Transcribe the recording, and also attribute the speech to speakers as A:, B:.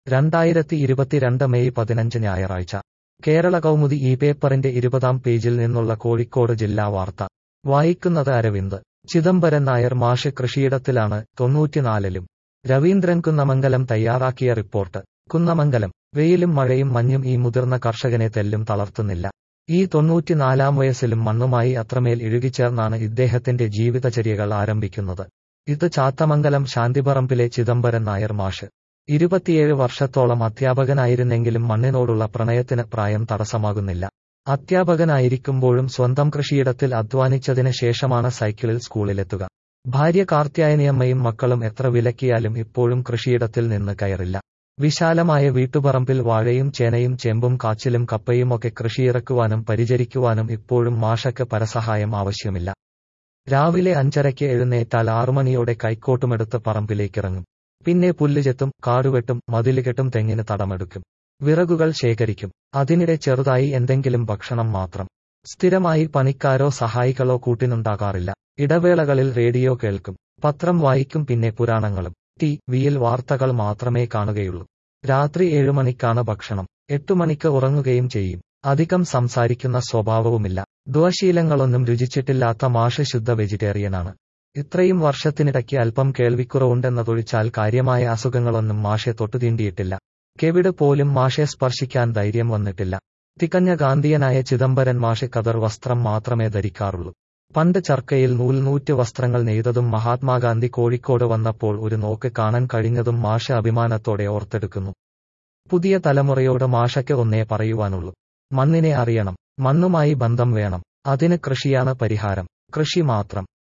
A: രണ്ടായിരത്തി ഇരുപത്തിരണ്ട് മെയ് പതിനഞ്ച് ഞായറാഴ്ച കേരള കൗമുദി ഈ പേപ്പറിന്റെ ഇരുപതാം പേജിൽ നിന്നുള്ള കോഴിക്കോട് ജില്ലാ വാർത്ത വായിക്കുന്നത് അരവിന്ദ് ചിദംബരൻ നായർ മാഷ് കൃഷിയിടത്തിലാണ് തൊണ്ണൂറ്റിനാലിലും രവീന്ദ്രൻ കുന്നമംഗലം തയ്യാറാക്കിയ റിപ്പോർട്ട് കുന്നമംഗലം വെയിലും മഴയും മഞ്ഞും ഈ മുതിർന്ന കർഷകനെ തെല്ലും തളർത്തുന്നില്ല ഈ തൊണ്ണൂറ്റിനാലാം വയസ്സിലും മണ്ണുമായി അത്രമേൽ ഇഴുകിച്ചേർന്നാണ് ഇദ്ദേഹത്തിന്റെ ജീവിതചര്യകൾ ആരംഭിക്കുന്നത് ഇത് ചാത്തമംഗലം ശാന്തിപറമ്പിലെ ചിദംബരൻ നായർ മാഷ് ഇരുപത്തിയേഴ് വർഷത്തോളം അധ്യാപകനായിരുന്നെങ്കിലും മണ്ണിനോടുള്ള പ്രണയത്തിന് പ്രായം തടസ്സമാകുന്നില്ല അധ്യാപകനായിരിക്കുമ്പോഴും സ്വന്തം കൃഷിയിടത്തിൽ അധ്വാനിച്ചതിന് ശേഷമാണ് സൈക്കിളിൽ സ്കൂളിലെത്തുക ഭാര്യ കാർത്യായനിയമ്മയും മക്കളും എത്ര വിലക്കിയാലും ഇപ്പോഴും കൃഷിയിടത്തിൽ നിന്ന് കയറില്ല വിശാലമായ വീട്ടുപറമ്പിൽ വാഴയും ചേനയും ചേമ്പും കാച്ചിലും കപ്പയുമൊക്കെ കൃഷിയിറക്കുവാനും പരിചരിക്കുവാനും ഇപ്പോഴും മാഷക്ക് പരസഹായം ആവശ്യമില്ല രാവിലെ അഞ്ചരയ്ക്ക് എഴുന്നേറ്റാൽ ആറുമണിയോടെ കൈക്കോട്ടുമെടുത്ത് പറമ്പിലേക്കിറങ്ങും പിന്നെ പുല്ലുചെത്തും കാടുവെട്ടും മതിലുകെട്ടും തെങ്ങിന് തടമെടുക്കും വിറകുകൾ ശേഖരിക്കും അതിനിടെ ചെറുതായി എന്തെങ്കിലും ഭക്ഷണം മാത്രം സ്ഥിരമായി പണിക്കാരോ സഹായികളോ കൂട്ടിനുണ്ടാകാറില്ല ഇടവേളകളിൽ റേഡിയോ കേൾക്കും പത്രം വായിക്കും പിന്നെ പുരാണങ്ങളും ടി വിയിൽ വാർത്തകൾ മാത്രമേ കാണുകയുള്ളൂ രാത്രി ഏഴുമണിക്കാണ് ഭക്ഷണം എട്ടു മണിക്ക് ഉറങ്ങുകയും ചെയ്യും അധികം സംസാരിക്കുന്ന സ്വഭാവവുമില്ല ദുവശീലങ്ങളൊന്നും രുചിച്ചിട്ടില്ലാത്ത മാഷ് ശുദ്ധ വെജിറ്റേറിയനാണ് ഇത്രയും വർഷത്തിനിടയ്ക്ക് അല്പം കേൾവിക്കുറവുണ്ടെന്നതൊഴിച്ചാൽ കാര്യമായ അസുഖങ്ങളൊന്നും മാഷെ തൊട്ടുതീണ്ടിയിട്ടില്ല കെവിട് പോലും മാഷെ സ്പർശിക്കാൻ ധൈര്യം വന്നിട്ടില്ല തികഞ്ഞ ഗാന്ധിയനായ ചിദംബരൻ മാഷ് കതർ വസ്ത്രം മാത്രമേ ധരിക്കാറുള്ളൂ പണ്ട് ചർക്കയിൽ നൂൽനൂറ്റ് വസ്ത്രങ്ങൾ നെയ്തതും മഹാത്മാഗാന്ധി കോഴിക്കോട് വന്നപ്പോൾ ഒരു നോക്ക് കാണാൻ കഴിഞ്ഞതും മാഷ അഭിമാനത്തോടെ ഓർത്തെടുക്കുന്നു പുതിയ തലമുറയോട് മാഷയ്ക്ക് ഒന്നേ പറയുവാനുള്ളൂ മണ്ണിനെ അറിയണം മണ്ണുമായി ബന്ധം വേണം അതിന് കൃഷിയാണ് പരിഹാരം കൃഷി മാത്രം